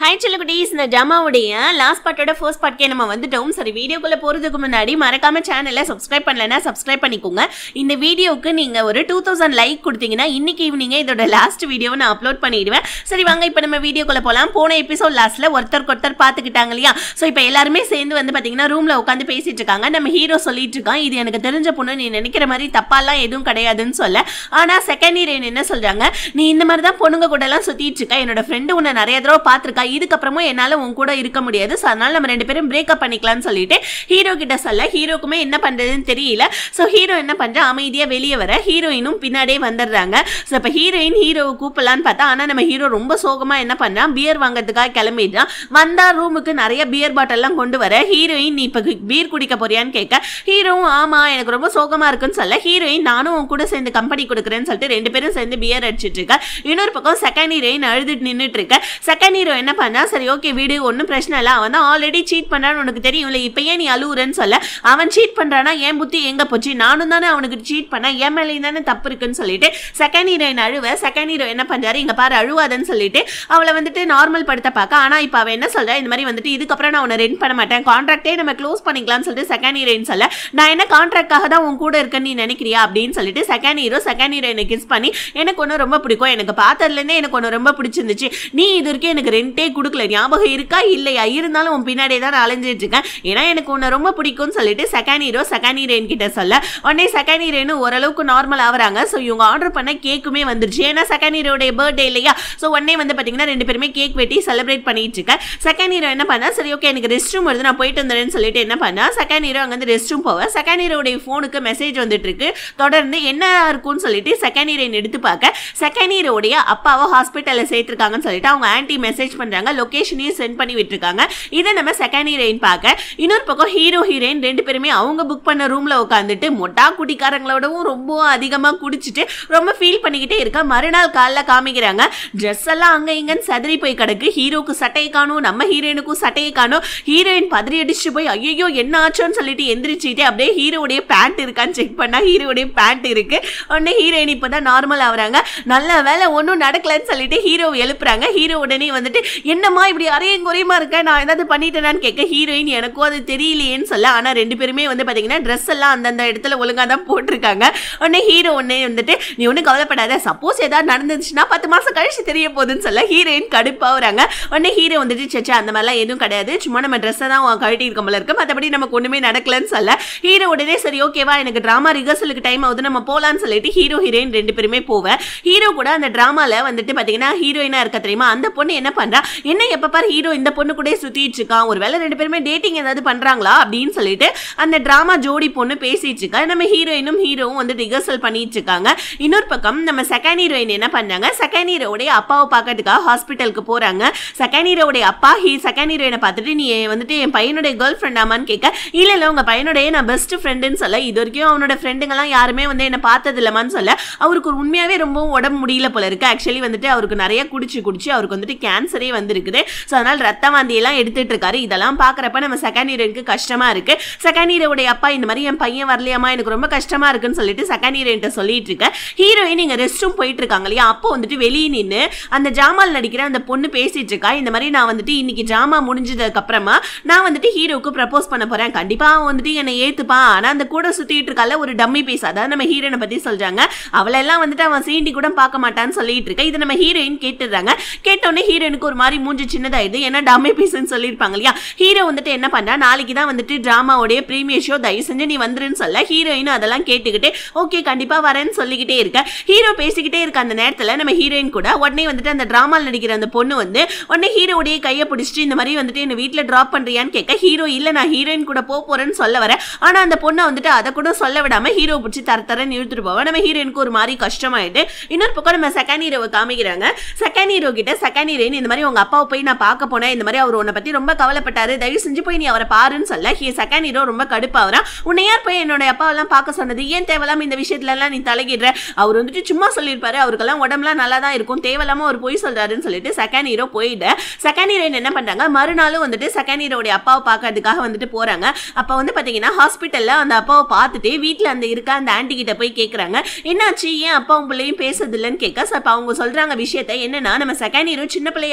hi குட்டீஸ் இந்த ஜமாவுடைய last பார்ட்டோட first பார்ட்கே நம்ம வந்துட்டோம் சரி வீடியோக்குள்ள போறதுக்கு முன்னாடி மறக்காம சேனலை சப்ஸ்கிரைப் பண்ணலன்னா சப்ஸ்கிரைப் பண்ணிக்கோங்க இந்த வீடியோக்கு நீங்க ஒரு டூ தௌசண்ட் லைக் கொடுத்தீங்கன்னா இன்னைக்கு ஈவினிங்கே இதோட லாஸ்ட் வீடியோவை நான் அப்லோட் பண்ணிடுவேன் சரி வாங்க இப்போ நம்ம வீடியோக்குள்ள போலாம் போன எபிசோட் லாஸ்ட்ல ஒருத்தருக்கு ஒருத்தர் பார்த்துக்கிட்டாங்க இல்லையா ஸோ இப்போ எல்லாருமே சேர்ந்து வந்து பாத்தீங்கன்னா ரூம்ல உட்காந்து பேசிட்டு இருக்காங்க நம்ம ஹீரோ சொல்லிட்டு இருக்கான் இது எனக்கு தெரிஞ்ச பொண்ணு நீ நினைக்கிற மாதிரி தப்பாலாம் எதுவும் கிடையாதுன்னு சொல்ல ஆனா செகண்ட் ஹீரோயின் என்ன சொல்றாங்க நீ இந்த மாதிரி தான் பொண்ணுங்க கூட எல்லாம் சுத்திட்டு இருக்க என்னோட ஃப்ரெண்டு உன்னை நிறைய தடவை பார்த்திருக்கா இதுக்கப்புறமும் என்னால உன் கூட இருக்க முடியாது ஸோ அதனால நம்ம ரெண்டு பேரும் பிரேக்கப் பண்ணிக்கலாம்னு சொல்லிட்டு ஹீரோ கிட்ட சொல்ல ஹீரோக்குமே என்ன பண்றதுன்னு தெரியல ஸோ ஹீரோ என்ன பண்றா அமைதியா வெளியே வர ஹீரோயினும் பின்னாடியே வந்துடுறாங்க ஸோ இப்போ ஹீரோயின் ஹீரோவை கூப்பிடலான்னு பார்த்தா ஆனா நம்ம ஹீரோ ரொம்ப சோகமா என்ன பண்றான் பியர் வாங்குறதுக்காக கிளம்பிடுறான் வந்தா ரூமுக்கு நிறைய பியர் பாட்டில்லாம் கொண்டு வர ஹீரோயின் நீ இப்போ பீர் குடிக்க போறியான்னு கேட்க ஹீரோவும் ஆமா எனக்கு ரொம்ப சோகமா இருக்குன்னு சொல்ல ஹீரோயின் நானும் உன் கூட சேர்ந்து கம்பெனி கொடுக்குறேன்னு சொல்லிட்டு ரெண்டு பேரும் சேர்ந்து பியர் அடிச்சிட்டு இருக்க இன்னொரு பக்கம் செகண்ட் ஹீரோயின் அழுதுட்டு நின்றுட்டு இருக்க செகண்ட் ஹீரோ என்ன பண்ணா சரி ஓகே வீடு ஒன்றும் பிரச்சனை இல்லை அவன் தான் ஆல்ரெடி சீட் பண்ணான்னு உனக்கு தெரியும்ல இப்போ ஏன் நீ அழுவுறன்னு சொல்ல அவன் சீட் பண்றானா என் புத்தி எங்க போச்சு நானும் தானே அவனுக்கு சீட் பண்ணேன் என் மேலேயும் தானே தப்பு இருக்குன்னு சொல்லிட்டு செகண்ட் ஹீரோயின் அழுவ செகண்ட் ஹீரோ என்ன பண்றாரு இங்க பாரு அழுவாதன்னு சொல்லிட்டு அவளை வந்துட்டு நார்மல் படுத்த பார்க்க ஆனா இப்போ அவன் என்ன சொல்றா இந்த மாதிரி வந்துட்டு இதுக்கப்புறம் நான் உன்னை ரெண்ட் பண்ண மாட்டேன் கான்ட்ராக்டே நம்ம க்ளோஸ் பண்ணிக்கலாம்னு சொல்லிட்டு செகண்ட் ஹீரோயின் சொல்ல நான் என்ன கான்ட்ராக்டாக தான் உன் கூட இருக்கேன்னு நீ நினைக்கிறியா அப்படின்னு சொல்லிட்டு செகண்ட் ஹீரோ செகண்ட் ஹீரோயினை கிஸ் பண்ணி எனக்கு ஒன்று ரொம்ப பிடிக்கும் எனக்கு பார்த்ததுலேருந்தே எனக்கு ஒன்று ரொம்ப பிடிச்சிருந்துச்சு நீ இது வரைக்கும் எனக்கு ரெண்டே கொடுக்கல ஞாபகம் இருக்கா இல்லையா இருந்தாலும் உன் பின்னாடியே தான் நான் அலைஞ்சிட்டு இருக்கேன் ஏன்னா எனக்கு உன்னை ரொம்ப பிடிக்கும்னு சொல்லிட்டு செகண்ட் ஹீரோ செகண்ட் ஹீரோயின் கிட்ட சொல்ல உடனே செகண்ட் ஹீரோயின் ஓரளவுக்கு நார்மல் ஆகுறாங்க ஸோ இவங்க ஆர்டர் பண்ண கேக்குமே வந்துருச்சு ஏன்னா செகண்ட் ஹீரோடைய பர்த்டே இல்லையா ஸோ உடனே வந்து பார்த்தீங்கன்னா ரெண்டு பேருமே கேக் வெட்டி செலிப்ரேட் பண்ணிட்டு இருக்கேன் செகண்ட் ஹீரோ என்ன பண்ணா சரி ஓகே எனக்கு ரெஸ்ட் ரூம் வருது நான் போயிட்டு வந்துடுறேன்னு சொல்லிட்டு என்ன பண்ணா செகண்ட் ஹீரோ அங்கேருந்து ரெஸ்ட் ரூம் போவேன் செகண்ட் ஹீரோடைய ஃபோனுக்கு மெசேஜ் வந்துட்டு இருக்கு தொடர்ந்து என்ன இருக்கும்னு சொல்லிட்டு செகண்ட் ஹீரோயின் எடுத்து பார்க்க செகண்ட் ஹீரோடைய அப்பாவை ஹாஸ்பிட்டலில் சேர்த்துருக்காங்கன்னு சொல்லிட்டு அவங்க ஆன்ட்டி மெசேஜ் பண்ணுறாங்க லொக்கேஷனையும் சென்ட் பண்ணி விட்டுருக்காங்க இதை நம்ம செகண்ட் ஹீரோயின் பார்க்க இன்னொரு பக்கம் ஹீரோ ஹீரோயின் ரெண்டு பேருமே அவங்க புக் பண்ண ரூமில் உட்காந்துட்டு மொட்டா குடிக்காரங்களோடவும் ரொம்ப அதிகமாக குடிச்சிட்டு ரொம்ப ஃபீல் பண்ணிக்கிட்டே இருக்க மறுநாள் காலைல காமிக்கிறாங்க ட்ரெஸ் எல்லாம் அங்கே இங்கன்னு சதறி போய் கிடக்கு ஹீரோக்கு சட்டையை காணும் நம்ம ஹீரோயினுக்கும் சட்டையை காணும் ஹீரோயின் பதறி அடிச்சு போய் ஐயோ என்ன ஆச்சோன்னு சொல்லிட்டு எந்திரிச்சிட்டு அப்படியே ஹீரோடைய பேண்ட் இருக்கான்னு செக் பண்ணா ஹீரோடைய பேண்ட் இருக்கு உடனே ஹீரோயின் இப்போதான் நார்மல் ஆகுறாங்க நல்ல வேலை ஒன்றும் நடக்கலன்னு சொல்லிட்டு ஹீரோ எழுப்புறாங்க ஹீரோ உடனே வந்துட்டு என்னம்மா இப்படி அரையும் குறையுமா இருக்க நான் ஏதாவது பண்ணிட்டேனான்னு கேட்க ஹீரோயின் எனக்கும் அது தெரியலையேன்னு சொல்ல ஆனால் ரெண்டு பேருமே வந்து பார்த்தீங்கன்னா ட்ரெஸ் எல்லாம் அந்தந்த இடத்துல ஒழுங்காக தான் போட்டிருக்காங்க உடனே ஹீரோ உடனே வந்துட்டு நீ ஒன்றும் கவலைப்படாத சப்போஸ் ஏதாவது நடந்துச்சுன்னா பத்து மாதம் கழிச்சு தெரிய போகுதுன்னு சொல்ல ஹீரோயின் கடுப்பாகிறாங்க உடனே ஹீரோ வந்துட்டு சச்சா அந்த மாதிரிலாம் எதுவும் கிடையாது சும்மா நம்ம ட்ரெஸ்ஸை தான் கழட்டி இருக்க போல இருக்கு மற்றபடி நமக்கு ஒன்றுமே நடக்கலன்னு சொல்ல ஹீரோ உடனே சரி ஓகேவா எனக்கு ட்ராமா ரிஹர்சலுக்கு டைம் ஆகுது நம்ம போகலான்னு சொல்லிட்டு ஹீரோ ஹீரோயின் ரெண்டு பேருமே போவேன் ஹீரோ கூட அந்த ட்ராமாவில் வந்துட்டு பார்த்தீங்கன்னா ஹீரோயினாக இருக்க தெரியுமா அந்த பொண்ணு என்ன பண்ணுறா என்ன எப்போ பாரு ஹீரோ இந்த பொண்ணு கூட சுற்றிட்டு இருக்கான் ஒரு வேளை ரெண்டு பேருமே டேட்டிங் ஏதாவது பண்ணுறாங்களா அப்படின்னு சொல்லிட்டு அந்த ட்ராமா ஜோடி பொண்ணு பேசிட்டு இருக்கா நம்ம ஹீரோயினும் ஹீரோவும் வந்து ரிஹர்சல் பண்ணிட்டு இருக்காங்க இன்னொரு பக்கம் நம்ம செகண்ட் ஹீரோயின் என்ன பண்ணாங்க செகண்ட் ஹீரோடைய அப்பாவை பார்க்கறதுக்காக ஹாஸ்பிட்டலுக்கு போகிறாங்க செகண்ட் ஹீரோடைய அப்பா ஹீ செகண்ட் ஹீரோயினை பார்த்துட்டு நீ வந்துட்டு என் பையனுடைய கேர்ள் ஃப்ரெண்டாமான்னு கேட்க இல்லை இல்லை உங்கள் பையனுடைய நான் பெஸ்ட் ஃப்ரெண்டுன்னு சொல்ல இது வரைக்கும் அவனோட ஃப்ரெண்டுங்கெல்லாம் யாருமே வந்து என்னை பார்த்தது இல்லைமான்னு சொல்ல அவருக்கு உண்மையாகவே ரொம்ப உடம்பு முடியல போல இருக்கு ஆக்சுவலி வந்துட்டு அவருக்கு நிறைய குடிச்சு குடிச்சு அவருக்கு வந்துட்டு கேன்சரே வந்திருக்குது ஸோ அதனால் ரத்த வாந்தியெல்லாம் எடுத்துட்டு இருக்காரு இதெல்லாம் பார்க்குறப்ப நம்ம செகண்ட் ஹீரோயினுக்கு கஷ்டமா இருக்கு செகண்ட் ஹீரோடைய அப்பா இந்த மாதிரி என் பையன் வரலையாமா எனக்கு ரொம்ப கஷ்டமா இருக்குன்னு சொல்லிட்டு செகண்ட் ஹீரோயின்ட்ட சொல்லிட்டு இருக்க ஹீரோயின் இங்கே ரெஸ்ட் ரூம் போயிட்டு இருக்காங்க இல்லையா அப்போ வந்துட்டு வெளியே நின்று அந்த ஜாமால் நடிக்கிற அந்த பொண்ணு பேசிட்டு இருக்கா இந்த மாதிரி நான் வந்துட்டு இன்னைக்கு ஜாமா முடிஞ்சதுக்கு அப்புறமா நான் வந்துட்டு ஹீரோக்கு ப்ரப்போஸ் பண்ண போறேன் கண்டிப்பா அவன் வந்துட்டு என்னை ஏத்துப்பான் ஆனா அந்த கூட சுத்திட்டு இருக்கால ஒரு டம்மி பீஸ் அதாவது நம்ம ஹீரோயினை பத்தி சொல்றாங்க அவளெல்லாம் வந்துட்டு அவன் சீண்டி கூட பார்க்க மாட்டான்னு சொல்லிட்டு இருக்க இது நம்ம ஹீரோயின் கேட்டுடுறாங்க கேட்டோடனே ஹீரோயினுக்கு ஒரு மாதிரி மூஞ்சி சின்னதாயிடுது ஏன்னா டம்மி பீஸ்ன்னு சொல்லியிருப்பாங்க இல்லையா ஹீரோ வந்துட்டு என்ன பண்ணா நாளைக்கு தான் வந்துட்டு டிராமாவுடைய ப்ரீமியர் ஷோ தயவு செஞ்சு நீ வந்துருன்னு சொல்ல ஹீரோயின் அதெல்லாம் கேட்டுக்கிட்டு ஓகே கண்டிப்பா வரேன்னு சொல்லிக்கிட்டே இருக்க ஹீரோ பேசிக்கிட்டே இருக்க அந்த நேரத்துல நம்ம ஹீரோயின் கூட உடனே வந்துட்டு அந்த டிராமாவில் நடிக்கிற அந்த பொண்ணு வந்து உடனே ஹீரோடைய கையை பிடிச்சிட்டு இந்த மாதிரி வந்துட்டு என்ன வீட்டில் ட்ராப் பண்றியான்னு கேட்க ஹீரோ இல்லை நான் ஹீரோயின் கூட போக போறேன்னு சொல்ல வரேன் ஆனா அந்த பொண்ணை வந்துட்டு அதை கூட சொல்ல விடாம ஹீரோ பிடிச்சி தர தரன்னு இழுத்துட்டு போவேன் நம்ம ஹீரோயினுக்கு ஒரு மாதிரி கஷ்டமாயிட்டு இன்னொரு பக்கம் நம்ம செகண்ட் ஹீரோவை காமிக்கிறாங்க செகண்ட் ஹீரோ கிட்ட செகண்ட் ஹீரோயின் இந்த மாதிரி உங்க அப்பாவை போய் நான் பார்க்க போனேன் இந்த மாதிரி அவர் உன்னை பத்தி ரொம்ப கவலைப்பட்டாரு தயவு செஞ்சு போய் நீ அவரை பாருன்னு சொல்ல ஹீ செகண்ட் ஹீரோ ரொம்ப கடுப்பாகிறான் உன்னை யார் போய் என்னோட அப்பாவெல்லாம் பார்க்க சொன்னது ஏன் தேவையில்லாம இந்த விஷயத்துல எல்லாம் நீ தலையிடுற அவர் வந்துட்டு சும்மா சொல்லியிருப்பாரு அவருக்கெல்லாம் உடம்புலாம் நல்லா தான் இருக்கும் தேவையில்லாம அவர் போய் சொல்றாருன்னு சொல்லிட்டு செகண்ட் ஹீரோ போயிட்டு செகண்ட் ஹீரோயின் என்ன பண்றாங்க மறுநாளும் வந்துட்டு செகண்ட் ஹீரோடைய அப்பாவை பார்க்கறதுக்காக வந்துட்டு போறாங்க அப்ப வந்து பாத்தீங்கன்னா ஹாஸ்பிட்டல்ல அந்த அப்பாவை பார்த்துட்டு வீட்ல அந்த இருக்க அந்த ஆன்டி கிட்ட போய் கேக்குறாங்க என்னாச்சு ஏன் அப்பாவும் பிள்ளையும் பேசுறது இல்லைன்னு கேட்க ஸோ அப்ப அவங்க சொல்றாங்க விஷயத்த என்னன்னா நம்ம செகண்ட் ஹீரோ சின்ன பிள்ளையா இருக்கக்குள்ள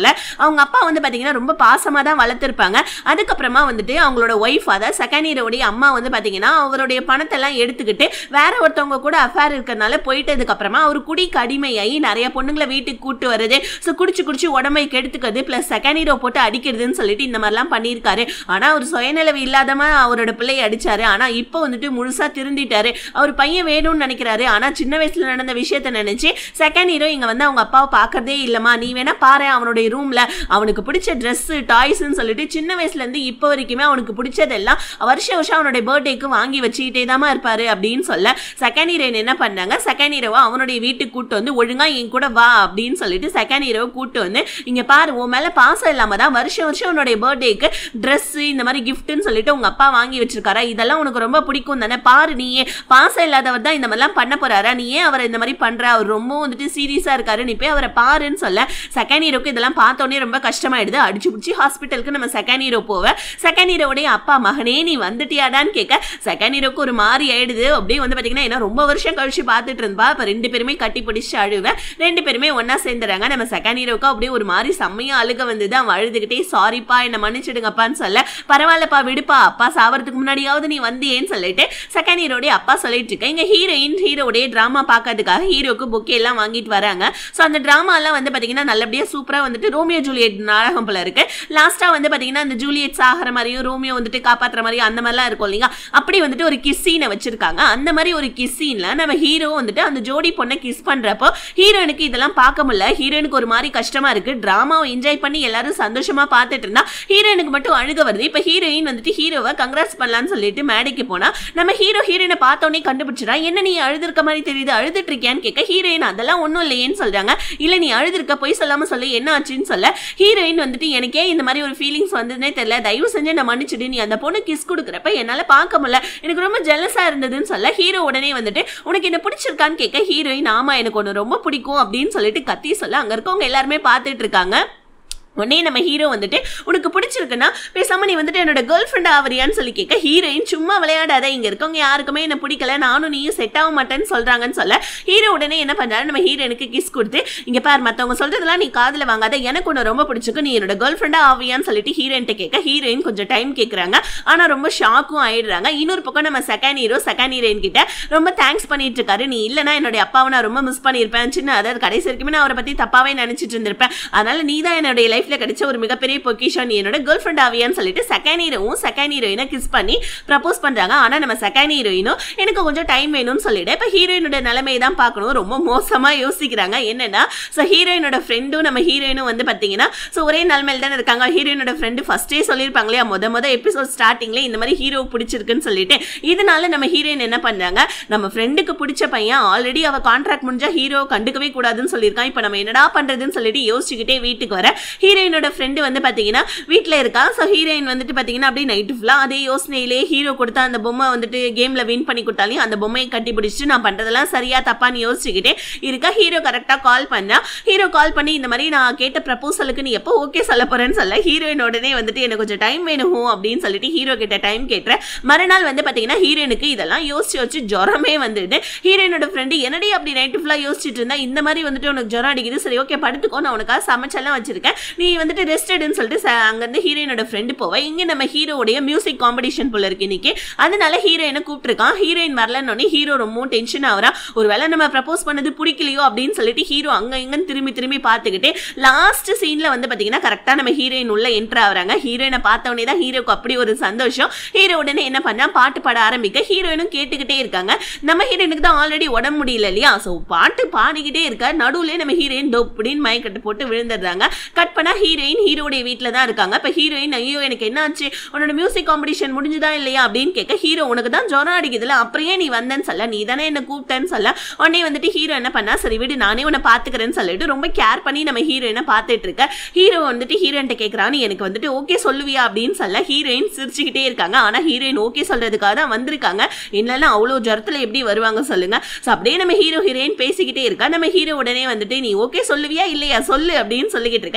போல அவங்க அப்பா வந்து பாத்தீங்கன்னா ரொம்ப பாசமா தான் வளர்த்துருப்பாங்க அதுக்கப்புறமா வந்துட்டு அவங்களோட ஒய்ஃப் அதாவது செகண்ட் இயரோடைய அம்மா வந்து பாத்தீங்கன்னா அவருடைய பணத்தை எல்லாம் எடுத்துக்கிட்டு வேற ஒருத்தவங்க கூட அஃபேர் இருக்கிறதுனால போயிட்டதுக்கு அப்புறமா அவர் குடிக்கு அடிமையாகி நிறைய பொண்ணுங்களை வீட்டுக்கு கூட்டு வருது ஸோ குடிச்சு குடிச்சு உடம்பை கெடுத்துக்கிறது பிளஸ் செகண்ட் ஹீரோ போட்டு அடிக்கிறதுன்னு சொல்லிட்டு இந்த மாதிரிலாம் பண்ணியிருக்காரு ஆனா அவர் சுயநிலவு இல்லாதம அவரோட பிள்ளையை அடிச்சாரு ஆனா இப்போ வந்துட்டு முழுசா திருந்திட்டாரு அவர் பையன் வேணும்னு நினைக்கிறாரு ஆனா சின்ன வயசுல நடந்த விஷயத்த நினைச்சு செகண்ட் ஹீரோ இங்க வந்து அவங்க அப்பாவை பார்க்கறதே இல்லம்மா நீ வேணா பாரு அவனுடைய ரூம்ல அவனுக்கு பிடிச்ச ட்ரெஸ் டாய்ஸ்ன்னு சொல்லிட்டு சின்ன வயசுல இருந்து இப்போ வரைக்குமே அவனுக்கு பிடிச்சதெல்லாம் வருஷம் வருஷம் அவனுடைய பர்த்டேக்கு வாங்கி வச்சுக்கிட்டே தான் இருப்பாரு அப்படின்னு சொல்ல செகண்ட் ஹீரோயின் என்ன பண்ணாங்க செகண்ட் ஹீரோவை அவனுடைய வீட்டுக்கு கூட்டு வந்து ஒழுங்கா என் கூட வா அப்படின்னு சொல்லிட்டு செகண்ட் ஹீரோவை கூட்டு வந்து இங்க பாரு உன் மேல பாசம் இல்லாம தான் வருஷம் வருஷம் உன்னுடைய பர்த்டேக்கு ட்ரெஸ் இந்த மாதிரி கிஃப்ட்னு சொல்லிட்டு உங்க அப்பா வாங்கி வச்சிருக்காரா இதெல்லாம் உனக்கு ரொம்ப பிடிக்கும் தானே பாரு நீயே பாசம் இல்லாதவர் தான் இந்த மாதிரிலாம் பண்ண போறாரா நீ ஏன் அவரை இந்த மாதிரி பண்ற அவர் ரொம்ப வந்துட்டு சீரியஸா இருக்காரு நீ போய் அவரை பாருன்னு சொல்ல செகண்ட் ஹீரோக்கு இதெல்லாம் பார்த்தோன்னே ரொம்ப கஷ்டமாயிடுது அடிச்சு பிடிச்சி ஹாஸ்பிட்டலுக்கு நம்ம செகண்ட் ஹீரோ போவேன் செகண்ட் ஹீரோடைய அப்பா மகனே நீ வந்துட்டியாடான்னு கேட்க செகண்ட் ஹீரோக்கு ஒரு மாதிரி ஆயிடுது அப்படியே வந்து பாத்தீங்கன்னா ஏன்னா ரொம்ப வருஷம் கழிச்சு பார்த்துட்டு இருந்தா இப்ப ரெண்டு பேருமே கட்டி பிடிச்சு அழுவேன் ரெண்டு பேருமே ஒண்ணா சேர்ந்துறாங்க நம்ம செகண்ட் ஹீரோக்கு அப்படியே ஒரு மாதிரி செம்மையா அழுக வந்தது அவன் அழுதுகிட்டே சாரிப்பா என்ன மன்னிச்சிடுங்கப்பான்னு சொல்ல பரவாயில்லப்பா விடுப்பா அப்பா சாவறதுக்கு முன்னாடியாவது நீ வந்தியேன்னு சொல்லிட்டு செகண்ட் ஹீரோடைய அப்பா சொல்லிட்டு இருக்கேன் இங்க ஹீரோயின் ஹீரோடைய டிராமா பார்க்கறதுக்காக ஹீரோக்கு பொக்கே எல்லாம் வாங்கிட்டு வராங்க ஸோ அந்த டிராமா எல்லாம் வந்து பாத்தீங்கன்னா நல்லபடியா சூப்பரா வந்துட்டு ரோமியோ ஜூலியட் நாடகம் போல இருக்கு லாஸ்டா வந்து பாத்தீங்கன்னா அந்த ஜூலியட் சாகிற மாதிரியும் ரோமியோ வந்துட்டு காப்பாத்துற மாதிரியும் அந்த மாதிரிலாம் இருக்கும் இல்லையா அப்படி வந்துட்டு ஒரு கிஸ் சீனை வச்சிருக்காங்க அந்த மாதிரி ஒரு கிஸ் சீன்ல நம்ம ஹீரோ வந்துட்டு அந்த ஜோடி பொண்ணை கிஸ் பண்றப்போ ஹீரோனுக்கு இதெல்லாம் பார்க்க முடியல ஹீரோனுக்கு ஒரு மாதிரி கஷ்டமா இருக்கு டிராமாவை என்ஜாய் பண்ணி எல்லாரும் சந்தோஷமா பார்த்துட்டு இருந்தா ஹீரோனுக்கு மட்டும் அழுக வருது இப்ப ஹீரோயின் வந்துட்டு ஹீரோவை கங்க்ராட்ஸ் பண்ணலாம்னு சொல்லிட்டு மேடைக்கு போனா நம்ம ஹீரோ ஹீரோயினை பார்த்தோன்னே கண்டுபிடிச்சிடா என்ன நீ அழுதுருக்க மாதிரி தெரியுது அழுதுட்டு இருக்கியான்னு கேட்க ஹீரோயின் அதெல்லாம் ஒன்றும் இல்லையேன்னு சொல்றாங்க இல்ல நீ அழுதுருக்க போய் சொல்லாம சொல்லு என்ன ஆச்சுன்னு சொல்ல ஹீரோயின் வந்துட்டு எனக்கே இந்த மாதிரி ஒரு ஃபீலிங்ஸ் வந்ததுனே தெரியல தயவு செஞ்சு நான் மன்னிச்சிடு நீ அந்த பொண்ணு கிஸ் கொடுக்குறப்ப என்னால பார்க்க முடியல எனக்கு ரொம்ப ஜெலஸா இருந்ததுன்னு சொல்ல ஹீரோ உடனே வந்துட்டு உனக்கு என்ன பிடிச்சிருக்கான்னு கேட்க ஹீரோயின் ஆமா எனக்கு ஒன்று ரொம்ப பிடிக்கும் அப்படின்னு சொல்லிட்டு கத்தி சொல்ல அங்க இருக்கவங்க எல்லாருமே பார்த்துட்டு இருக்காங்க உடனே நம்ம ஹீரோ வந்துட்டு உனக்கு பிடிச்சிருக்குன்னா பேசாம நீ வந்துட்டு என்னோட கேர்ள் ஃப்ரெண்ட் ஆவறியான்னு சொல்லி கேட்க ஹீரோயின் சும்மா விளையாடாத இங்க இருக்கவங்க யாருக்குமே என்ன பிடிக்கல நானும் நீயும் செட் ஆக மாட்டேன்னு சொல்றாங்கன்னு சொல்ல ஹீரோ உடனே என்ன பண்றாரு நம்ம ஹீரோனுக்கு கிஸ் கொடுத்து இங்க பார் மத்தவங்க சொல்றதெல்லாம் நீ காதுல வாங்காத எனக்கு ஒன்று ரொம்ப பிடிச்சிருக்கு நீ என்னோட கேர்ள் ஃப்ரெண்டா ஆவியான்னு சொல்லிட்டு ஹீரோயின்ட்ட கேட்க ஹீரோயின் கொஞ்சம் டைம் கேட்கறாங்க ஆனா ரொம்ப ஷாக்கும் ஆயிடுறாங்க இன்னொரு பக்கம் நம்ம செகண்ட் ஹீரோ செகண்ட் ஹீரோயின் கிட்ட ரொம்ப தேங்க்ஸ் பண்ணிட்டு இருக்காரு நீ இல்லனா என்னுடைய அப்பாவை நான் ரொம்ப மிஸ் பண்ணியிருப்பேன் சின்ன அதாவது கடைசி வரைக்குமே நான் அவரை பத்தி தப்பாவே நினைச்சிட்டு இருந்திருப்பேன் அதனால நீ தான் என்னுடைய லைஃப்ல கிடைச்ச ஒரு மிகப்பெரிய பொக்கிஷன் நீ என்னோட கேர்ள் ஃப்ரெண்ட் ஆவியான்னு சொல்லிட்டு செகண்ட் ஹீரோவும் செகண்ட் ஹீரோயினை கிஸ் பண்ணி ப்ரப்போஸ் பண்றாங்க ஆனா நம்ம செகண்ட் ஹீரோயினும் எனக்கு கொஞ்சம் டைம் வேணும்னு சொல்லிட்டு இப்ப ஹீரோயினோட நிலைமையை தான் பார்க்கணும் ரொம்ப மோசமா யோசிக்கிறாங்க என்னன்னா ஸோ ஹீரோயினோட ஃப்ரெண்டும் நம்ம ஹீரோயினும் வந்து பாத்தீங்கன்னா ஸோ ஒரே நிலைமையில தானே இருக்காங்க ஹீரோயினோட ஃப்ரெண்டு ஃபர்ஸ்டே சொல்லியிருப்பாங்க இல்லையா முத முத எபிசோட் ஸ்டார்டிங்ல இந்த மாதிரி ஹீரோ பிடிச்சிருக்குன்னு சொல்லிட்டு இதனால நம்ம ஹீரோயின் என்ன பண்றாங்க நம்ம ஃப்ரெண்டுக்கு பிடிச்ச பையன் ஆல்ரெடி அவ கான்ட்ராக்ட் முடிஞ்சா ஹீரோ கண்டுக்கவே கூடாதுன்னு சொல்லியிருக்கான் இப்போ நம்ம என்னடா பண்றதுன்னு சொல்லிட்டு யோசிச்சுக்கிட்டே வீட்டுக்கு வர ஹீரோயினோட ஃப்ரெண்டு வந்து பாத்தீங்கன்னா வீட்டில் இருக்கா ஸோ ஹீரோயின் வந்துட்டு பாத்தீங்கன்னா அப்படியே நைட்டு ஃபுல்லாக அதே யோசனையிலே ஹீரோ கொடுத்தா அந்த பொம்மை வந்துட்டு கேம்ல வின் பண்ணி கொடுத்தாலையும் அந்த பொம்மையை கட்டி பிடிச்சிட்டு நான் பண்றதெல்லாம் சரியா தப்பான்னு யோசிச்சுக்கிட்டே இருக்கா ஹீரோ கரெக்டாக கால் பண்ணா ஹீரோ கால் பண்ணி இந்த மாதிரி நான் கேட்ட ப்ரப்போசலுக்கு நீ எப்போ ஓகே சொல்ல போறேன்னு சொல்ல ஹீரோயின் உடனே வந்துட்டு எனக்கு கொஞ்சம் டைம் வேணும் அப்படின்னு சொல்லிட்டு ஹீரோ கிட்ட டைம் கேட்டுறேன் மறுநாள் வந்து பாத்தீங்கன்னா ஹீரோயினுக்கு இதெல்லாம் யோசிச்சு வச்சு ஜுரமே வந்துட்டு ஹீரோயினோட ஃப்ரெண்டு என்னடி அப்படி நைட்டு ஃபுல்லாக யோசிச்சுட்டு இருந்தா இந்த மாதிரி வந்துட்டு உனக்கு ஜுரம் அடிக்குது சரி ஓகே படுத்துக்கோ நான் உனக்காக சமைச்செல்லாம் வச்சிருக்கேன் நீ வந்துட்டு ரெஸ்ட் எடுன்னு சொல்லிட்டு ச- அங்கிருந்து ஹீரோயினோட ஃப்ரெண்டு போவேன் இங்க நம்ம ஹீரோடைய மியூசிக் காம்படிஷன் போல இருக்கு இன்னைக்கு அதனால ஹீரோயினை கூப்பிட்டுருக்கான் ஹீரோயின் வரலன்னு ஹீரோ ரொம்ப டென்ஷன் ஆகிறா ஒருவேளை நம்ம ப்ரப்போஸ் பண்ணது பிடிக்கலையோ அப்படின்னு சொல்லிட்டு ஹீரோ அங்க இங்கன்னு திரும்பி திரும்பி பார்த்துக்கிட்டு லாஸ்ட் சீன்ல வந்து பாத்தீங்கன்னா கரெக்டா நம்ம ஹீரோயின் உள்ள என்டர் ஆகுறாங்க ஹீரோயினை பார்த்தவொடனே தான் ஹீரோக்கு அப்படி ஒரு சந்தோஷம் ஹீரோ உடனே என்ன பண்ணா பாட்டு பாட ஆரம்பிக்க ஹீரோயினும் கேட்டுக்கிட்டே இருக்காங்க நம்ம ஹீரோயினுக்கு தான் ஆல்ரெடி உடம்பு முடியல இல்லையா ஸோ பாட்டு பாடிக்கிட்டே இருக்க நடுவுல நம்ம ஹீரோயின் டொப்புடின்னு மயக்கட்டு போட்டு விழுந்துடுறாங்க கட் பண்ணா ஹீரோயின் ஹீரோடைய வீட்டில் தான் இருக்காங்க இப்போ ஹீரோயின் ஐயோ எனக்கு என்னாச்சு உன்னோட மியூசிக் காம்படிஷன் முடிஞ்சுதா இல்லையா அப்படின்னு கேட்க ஹீரோ உனக்கு தான் ஜுரம் அடிக்குதுல அப்புறம் நீ வந்தேன்னு சொல்ல நீ தானே என்ன கூப்பிட்டேன்னு சொல்ல உடனே வந்துட்டு ஹீரோ என்ன பண்ணா சரி விடு நானே உன்னை பார்த்துக்கிறேன்னு சொல்லிட்டு ரொம்ப கேர் பண்ணி நம்ம ஹீரோயினை பார்த்துட்டு இருக்க ஹீரோ வந்துட்டு ஹீரோயின்ட்ட கேட்குறா நீ எனக்கு வந்துட்டு ஓகே சொல்லுவியா அப்படின்னு சொல்ல ஹீரோயின் சிரிச்சுக்கிட்டே இருக்காங்க ஆனா ஹீரோயின் ஓகே சொல்றதுக்காக தான் வந்திருக்காங்க இல்லைன்னா அவ்வளோ ஜரத்துல எப்படி வருவாங்க சொல்லுங்க ஸோ அப்படியே நம்ம ஹீரோ ஹீரோயின் பேசிக்கிட்டே இருக்கா நம்ம ஹீரோ உடனே வந்துட்டு நீ ஓகே சொல்லுவியா இல்லையா சொல்லு அப்படின்னு சொல்லிக்கிட்டு இருக்க இவங்க ரெண்டு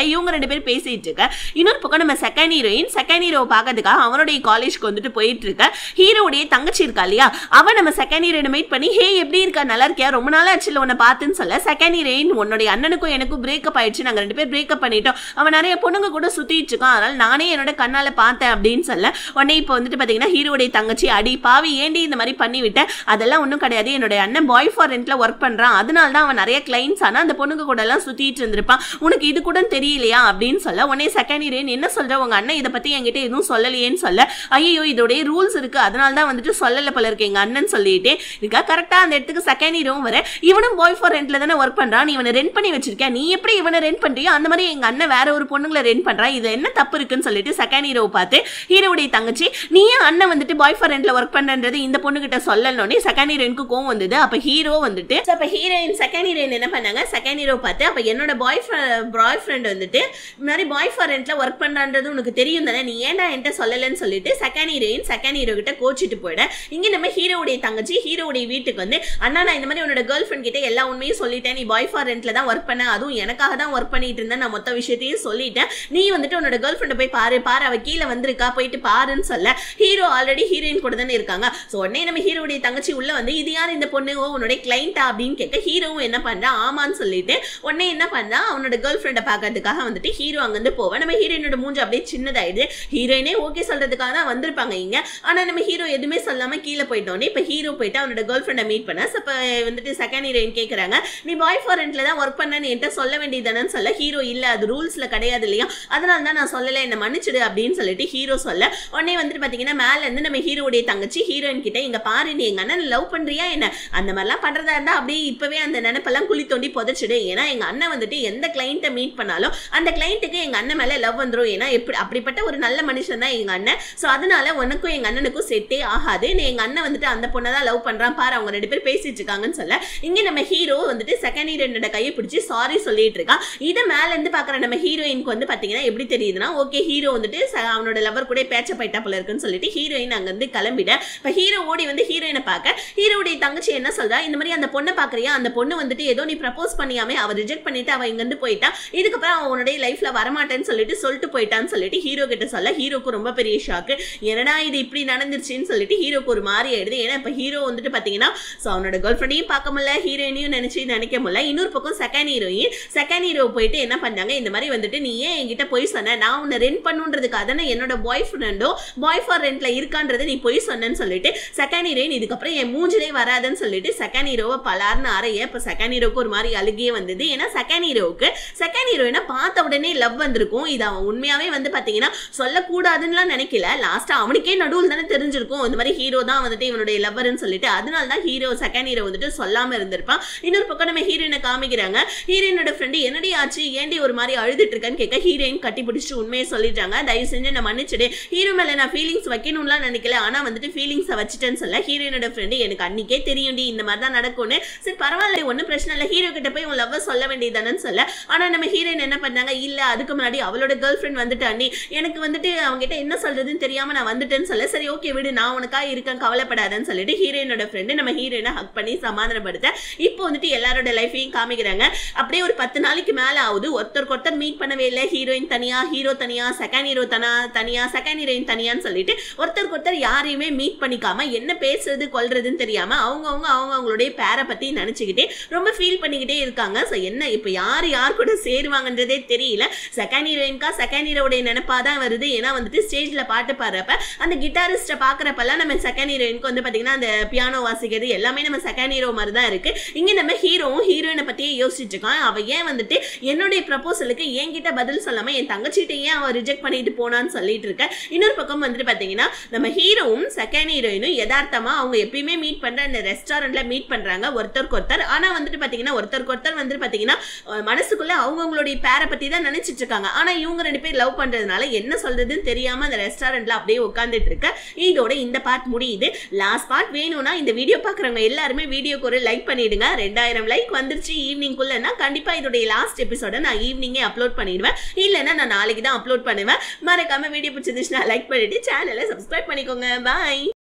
ரெண்டு பேரும் பேசிட்டு இருக்க இன்னொரு பக்கம் நம்ம செகண்ட் ஹீரோயின் செகண்ட் ஹீரோ பார்க்கறதுக்காக அவனுடைய காலேஜ்க்கு வந்துட்டு போயிட்டு இருக்க ஹீரோடைய தங்கச்சி இருக்கா இல்லையா அவ நம்ம செகண்ட் ஹீரோயின் மீட் பண்ணி ஹே எப்படி இருக்கா நல்லா இருக்கியா ரொம்ப நாள் ஆச்சுல உன்னை பார்த்துன்னு சொல்ல செகண்ட் ஹீரோயின் உன்னுடைய அண்ணனுக்கும் எனக்கும் பிரேக்கப் ஆயிடுச்சு நாங்க ரெண்டு பேர் பிரேக்கப் பண்ணிட்டோம் அவன் நிறைய பொண்ணுங்க கூட சுத்திட்டு இருக்கான் அதனால நானே என்னோட கண்ணால பார்த்தேன் அப்படின்னு சொல்ல உடனே இப்போ வந்துட்டு பாத்தீங்கன்னா ஹீரோடைய தங்கச்சி அடி பாவி ஏண்டி இந்த மாதிரி பண்ணி விட்டேன் அதெல்லாம் ஒன்றும் கிடையாது என்னுடைய அண்ணன் பாய் ஃபார் ரெண்ட்ல ஒர்க் பண்றான் அதனால தான் அவன் நிறைய கிளைண்ட்ஸ் ஆனா அந்த பொண்ணுங்க கூட எல்லாம் சுத்திட்டு இருந்திருப்பான் உனக்கு இது கூட தெரியலையா அப்படின்னு சொல்ல உடனே செகண்ட் ஹீரோயின் என்ன சொல்ற உங்க அண்ணன் இதை பத்தி என்கிட்ட எதுவும் சொல்லலையேன்னு சொல்ல ஐயோ இதோடைய ரூல்ஸ் இருக்கு அதனால தான் வந்துட்டு சொல்லல போல இருக்கு எங்க அண்ணன் சொல்லிட்டு இருக்கா கரெக்டா அந்த இடத்துக்கு செகண்ட் ஹீரோவும் வர இவனும் பாய் ஃபார் ரெண்ட்ல தானே ஒர்க் பண்றான் நீ இவனை ரெண்ட் பண்ணி வச்சிருக்க நீ எப்படி இவனை ரெண்ட் பண்றியோ அந்த மாதிரி எங்க அண்ணன் வேற ஒரு பொண்ணுங்களை ரெண்ட் பண்றான் இது என்ன தப்பு இருக்குன்னு சொல்லிட்டு செகண்ட் ஹீரோவை பார்த்து ஹீரோவுடைய தங்கச்சி நீ ஏன் அண்ணன் வந்துட்டு பாய் ஃபார் ரெண்ட்ல ஒர்க் பண்றது இந்த பொண்ணு கிட்ட சொல்லணும்னே செகண்ட் ஹீரோயினுக்கு கோவம் வந்தது அப்ப ஹீரோ வந்துட்டு so அப்ப ஹீரோயின் செகண்ட் ஹீரோயின் என்ன பண்ணாங்க செகண்ட் ஹீரோ பார்த்து அப்ப என்னோட பாய் பாய் ஃப்ரெண்ட் வந்துட்டு இந்த மாதிரி பாய் ஃபார் ரெண்ட்ல ஒர்க் பண்றான்றது உனக்கு தெரியும் தானே நீ ஏன்டா என்கிட்ட சொல்லலன்னு சொல்லிட்டு செகண்ட் ஹீரோயின் செகண்ட் ஹீரோ கிட்ட கோச்சிட்டு போயிட இங்க நம்ம ஹீரோவுடைய தங்கச்சி ஹீரோவுடைய வீட்டுக்கு வந்து அண்ணா நான் இந்த மாதிரி உன்னோட கேர்ள் ஃப்ரெண்ட் கிட்ட எல்லா உண்மையும் சொல்லிட்டேன் நீ பாய் ஃபார் ரெண்ட்ல தான் ஒர்க் பண்ண அதுவும் எனக்காக தான் ஒர்க் பண்ணிட்டு இருந்தேன் நான் மொத்த விஷயத்தையும் சொல்லிட்டேன் நீ வந்துட்டு உன்னோட கேர்ள் ஃப்ரெண்டை போய் பாரு பாரு அவ கீழே வந்திருக்கா போயிட்டு பாருன்னு சொல்ல ஹீரோ ஆல்ரெடி ஹீரோயின் கூட தானே இருக்காங்க ஸோ உடனே நம்ம ஹீரோடைய தங்கச்சி உள்ள வந்து இது யார் இந்த பொண்ணு ஓ உன்னுடைய கிளைண்டா அப்படின்னு கேட்க ஹீரோவும் என்ன பண்றா ஆமான்னு சொல்லிட்டு உடனே என்ன பண்றா அவனோட கேர்ள் ஃப்ரெண்டை பார்க்கறதுக்காக வந்துட்டு ஹீரோ அங்கிருந்து போவேன் நம்ம ஹீரோயினோட மூஞ்சி அப்படியே சின்னதாயிடுது ஹீரோயினே ஓகே சொல்றதுக்காக தான் வந்திருப்பாங்க இங்க ஆனா நம்ம ஹீரோ எதுவுமே சொல்லாம கீழே போயிட்டோன்னே இப்போ ஹீரோ போயிட்டு அவனோட கேர்ள் ஃப்ரெண்டை மீட் பண்ண அப்ப வந்துட்டு செகண்ட் ஹீரோயின் கேட்கறாங்க நீ பாய் ஃபார் ரெண்ட்ல தான் ஒர்க் பண்ணன்னு என்கிட்ட சொல்ல வேண்டியதானு சொல்ல ஹீரோ இல்ல அது ரூல்ஸ்ல கிடையாது இல்லையா அதனால தான் நான் சொல்லல என்ன மன்னிச்சிடு அப்படின்னு சொல்லிட்டு ஹீரோ சொல்ல உடனே வந்துட்டு பாத்தீங்கன்னா மேல இருந்து நம்ம ஹீரோடைய தங்கச்சி ஹீரோயின் கிட்ட இங்க பாரு நீ எங்க அண்ணன் லவ் பண்றியா என்ன அந்த மாதிரிலாம் பண்றதா இருந்தா அப்படியே இப்பவே அந்த நினைப்பெல்லாம் குழி தோண்டி புதைச்சிடு ஏன்னா எங்க அண்ணன் வந்துட்டு எந்த கிளைண்ட்டை மீட் பண்ணாலும் அந்த கிளைண்ட்டுக்கு எங்க அண்ணன் மேல லவ் வந்துரும் ஏன்னா எப்படி அப்படிப்பட்ட ஒரு நல்ல மனுஷன் தான் எங்க அண்ணன் ஸோ அதனால உனக்கும் எங்க அண்ணனுக்கும் செட்டே ஆகாது நீ எங்க அண்ணன் வந்துட்டு அந்த பொண்ணை தான் லவ் பண்றான் பாரு அவங்க ரெண்டு பேர் பேசிட்டு இருக்காங்கன்னு சொல்ல இங்க நம்ம ஹீரோ வந்துட்டு செகண்ட் ஹீரோயினோட கையை பிடிச்சி சாரி சொல்லிட்டு இருக்கான் இதை மேல இருந்து பாக்குற நம்ம ஹீரோயினுக்கு வந்து பாத்தீங்கன்னா எப்படி தெரியுதுன்னா ஓகே ஹீரோ வந்துட்டு ச- அவனோட லவர் கூட பேச்ச போயிட்டா போல இருக்குன்னு சொல்லிட்டு ஹீரோயின் அங்க இருந்து கிளம்பிட இப்ப ஹீரோ ஓடி வந்து ஹீரோயினை பார்க்க ஹீரோடைய தங்கச்சி என்ன சொல்றா இந்த மாதிரி அந்த பொண்ணை பாக்குறியா அந்த பொண்ணு வந்துட்டு ஏதோ நீ ப்ரப்போஸ் பண்ணியாமே அவ ரிஜெக்ட் பண்ணிட்டு அவ இங்க இருந்து போயிட்டா இதுக்கப்புறம் அவன் உன்னுடைய லைஃப்ல வரமாட்டேன்னு சொல்லிட்டு சொல்லிட்டு போயிட்டான்னு சொல்லிட்டு ஹீரோ கிட்ட சொல்ல ஹீரோக்கு ரொம்ப பெரிய ஷாக்கு என்னடா இது இப்படி நடந்துருச்சுன்னு சொல்லிட்டு ஹீரோக்கு ஒரு மாதிரி ஆயிடுது ஏன்னா இப்ப ஹீரோ வந்துட்டு பாத்தீங்கன்னா ஸோ அவனோட கேர்ள் ஃப்ரெண்டையும் பார்க்க முடியல ஹீரோயினையும் நினைச்சு நினைக்க முடியல இன்னொரு பக்கம் செகண்ட் ஹீரோயின் செகண்ட் ஹீரோ போயிட்டு என்ன பண்ணாங்க இந்த மாதிரி வந்துட்டு நீ ஏன் என்கிட்ட போய் சொன்ன நான் உன்னை ரெண்ட் பண்ணுன்றதுக்காக தானே என்னோட பாய் ஃப்ரெண்டோ பாய் ஃபார் ரெண்ட்ல இருக்கான்றதை நீ போய் சொன்னேன்னு சொல்லிட்டு செகண்ட் ஹீரோயின் இதுக்கப்புறம் என் மூஞ்சிலே வராதுன்னு சொல்லிட்டு செகண்ட் ஹீரோவை பலார்னு அறைய இப்போ செகண்ட் ஹீரோக்கு ஒரு மாதிரி அழுகியே வந்தது ஏன்னா செகண்ட் ஹீரோவுக்கு செகண்ட் ஹீரோயினை பார்த்த உடனே லவ் வந்திருக்கும் இது அவன் உண்மையாவே வந்து பாத்தீங்கன்னா சொல்லக்கூடாதுன்னுலாம் நினைக்கல லாஸ்டா அவனுக்கே நடுவில் தானே தெரிஞ்சிருக்கும் இந்த மாதிரி ஹீரோ தான் வந்துட்டு இவனுடைய லவ்வர்னு சொல்லிட்டு அதனால தான் ஹீரோ செகண்ட் ஹீரோ வந்துட்டு சொல்லாம இருந்திருப்பான் இன்னொரு பக்கம் நம்ம ஹீரோயினை காமிக்கிறாங்க ஹீரோயினோட ஃப்ரெண்டு என்னடி ஆச்சு ஏண்டி ஒரு மாதிரி அழுதுட்டு இருக்கேன்னு கேட்க ஹீரோயின் கட்டி பிடிச்சிட்டு உண்மையை சொல்லிட்டாங்க தயவு செஞ்சு நான் மன்னிச்சிடு ஹீரோ மேல நான் ஃபீலிங்ஸ் வைக்கணும்லாம் நினைக்கல ஆனா வந்துட்டு ஃபீலிங்ஸை வச்சுட்டேன்னு சொல்ல ஹீரோயினோட ஃப்ரெண்டு எனக்கு அன்னைக்கே தெரியும்டி இந்த மாதிரி தான் நடக்கும்னு சரி பரவாயில்ல ஒன்றும் பிரச்சனை இல்லை ஹீரோ கிட்ட போய் உன் லவ்வை சொல்ல வேண்டியதானு சொல்ல ஆனா நம்ம ஹீரோயின் என்ன பண்ணாங்க இல்ல அதுக்கு முன்னாடி அவளோட கேர்ள் ஃப்ரெண்ட் வந்துட்டாண்டி எனக்கு வந்துட்டு அவங்க கிட்ட என்ன சொல்றதுன்னு தெரியாம நான் வந்துட்டேன்னு சொல்ல சரி ஓகே விடு நான் உனக்காக இருக்கேன் கவலைப்படாதன்னு சொல்லிட்டு ஹீரோயினோட ஃப்ரெண்டு நம்ம ஹீரோயினை ஹக் பண்ணி சமாதானப்படுத்த இப்போ வந்துட்டு எல்லாரோட லைஃபையும் காமிக்கிறாங்க அப்படியே ஒரு பத்து நாளைக்கு மேல ஆகுது ஒருத்தருக்கு ஒருத்தர் மீட் பண்ணவே இல்லை ஹீரோயின் தனியா ஹீரோ தனியா செகண்ட் ஹீரோ தனா தனியா செகண்ட் ஹீரோயின் தனியான்னு சொல்லிட்டு ஒருத்தருக்கு ஒருத்தர் யாரையுமே மீட் பண்ணிக்காம என்ன பேசுறது கொல்றதுன்னு தெரியாம அவங்கவுங்க அவங்க அவங்களுடைய பேரை பத்தி நினைச்சுக்கிட்டே ரொம்ப ஃபீல் பண்ணிக்கிட்டே இருக்காங்க ஸோ என்ன இப்போ யார் யார் கூட சேருவாங்கன்றதே தெரியல செகண்ட் ஹீரோயின்கா செகண்ட் ஹீரோடைய நினைப்பா தான் வருது ஏன்னா வந்துட்டு ஸ்டேஜ்ல பாட்டு பாடுறப்ப அந்த கிட்டாரிஸ்ட்டை பார்க்குறப்பெல்லாம் நம்ம செகண்ட் ஹீரோயினுக்கு வந்து பார்த்தீங்கன்னா அந்த பியானோ வாசிக்கிறது எல்லாமே நம்ம செகண்ட் ஹீரோ மாதிரி தான் இருக்கு இங்க நம்ம ஹீரோவும் ஹீரோயினை பத்தியே யோசிச்சுட்டு இருக்கான் அவ ஏன் வந்துட்டு என்னுடைய ப்ரப்போசலுக்கு என்கிட்ட பதில் சொல்லாம என் தங்கச்சிட்ட ஏன் அவ ரிஜெக்ட் பண்ணிட்டு போனான்னு சொல்லிட்டு இருக்க இன்னொரு பக்கம் வந்துட்டு பாத்தீங்கன்னா நம்ம ஹீரோவும் செகண்ட் ஹீரோயினும் யதார்த்தமா அவங்க எப்பயுமே மீட் பண்ற அந்த ரெஸ்டாரண்ட்ல மீட் பண்றாங்க ஒருத்தருக்கு ஒருத்தர் ஆனா வந்துட்டு பாத்தீங்கன்னா ஒருத்தருக்கு ஒருத்தர் வந்துட்டு பாத்தீங்கன்னா அஹ் மனசுக்குள்ள அவங்கவுங்களுடைய பேரை பத்தி தான் நினைச்சிட்டு இருக்காங்க ஆனா இவங்க ரெண்டு பேர் லவ் பண்றதுனால என்ன சொல்றதுன்னு தெரியாம அந்த ரெஸ்டாரண்ட்ல அப்படியே உட்காந்துட்டு இருக்க இதோட இந்த பார்ட் முடியுது லாஸ்ட் பார்ட் வேணும்னா இந்த வீடியோ பாக்குறவங்க எல்லாருமே வீடியோக்கு ஒரு லைக் பண்ணிடுங்க ரெண்டாயிரம் லைக் வந்துருச்சு ஈவினிங் குள்ளனா கண்டிப்பா இதோடைய லாஸ்ட் எபிசோட நான் ஈவினிங்கே அப்லோட் பண்ணிடுவேன் இல்லைன்னா நான் நாளைக்கு தான் அப்லோட் பண்ணுவேன் மறக்காம வீடியோ பிடிச்சிருந்துச்சுன்னா லைக் பண்ணிட்டு சேனலை சப்ஸ்கிரைப் பண்ணிக்கோங்க பாய்